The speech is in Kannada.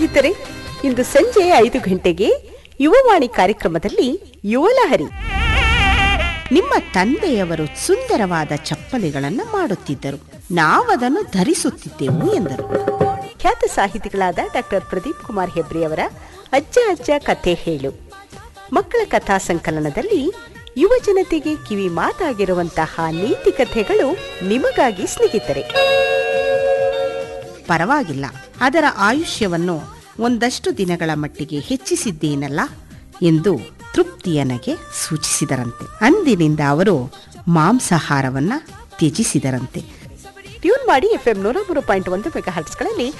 ಸ್ನೇಹಿತರೆ ಇಂದು ಸಂಜೆ ಐದು ಗಂಟೆಗೆ ಯುವವಾಣಿ ಕಾರ್ಯಕ್ರಮದಲ್ಲಿ ಯುವಲಹರಿ ನಿಮ್ಮ ತಂದೆಯವರು ಸುಂದರವಾದ ಚಪ್ಪಲಿಗಳನ್ನು ಮಾಡುತ್ತಿದ್ದರು ನಾವದನ್ನು ಧರಿಸುತ್ತಿದ್ದೆವು ಎಂದರು ಖ್ಯಾತ ಸಾಹಿತಿಗಳಾದ ಡಾಕ್ಟರ್ ಪ್ರದೀಪ್ ಕುಮಾರ್ ಹೆಬ್ರಿಯವರ ಅಜ್ಜ ಅಜ್ಜ ಕಥೆ ಹೇಳು ಮಕ್ಕಳ ಕಥಾ ಸಂಕಲನದಲ್ಲಿ ಯುವ ಜನತೆಗೆ ಕಿವಿ ಮಾತಾಗಿರುವಂತಹ ನೀತಿ ಕಥೆಗಳು ನಿಮಗಾಗಿ ಸ್ನೇಹಿತರೆ ಪರವಾಗಿಲ್ಲ ಅದರ ಆಯುಷ್ಯವನ್ನು ಒಂದಷ್ಟು ದಿನಗಳ ಮಟ್ಟಿಗೆ ಹೆಚ್ಚಿಸಿದ್ದೇನಲ್ಲ ಎಂದು ತೃಪ್ತಿಯನಗೆ ಸೂಚಿಸಿದರಂತೆ ಅಂದಿನಿಂದ ಅವರು ಮಾಂಸಾಹಾರವನ್ನ ತ್ಯಜಿಸಿದರಂತೆ ಟ್ಯೂನ್ ಮಾಡಿ ಎಫ್ಎಂ ನೂರ ಮೂರು ಪಾಯಿಂಟ್ ಒಂದು ಮೆಗಾ ಹರ್ಟ್ಸ್ಗಳಲ್ಲಿ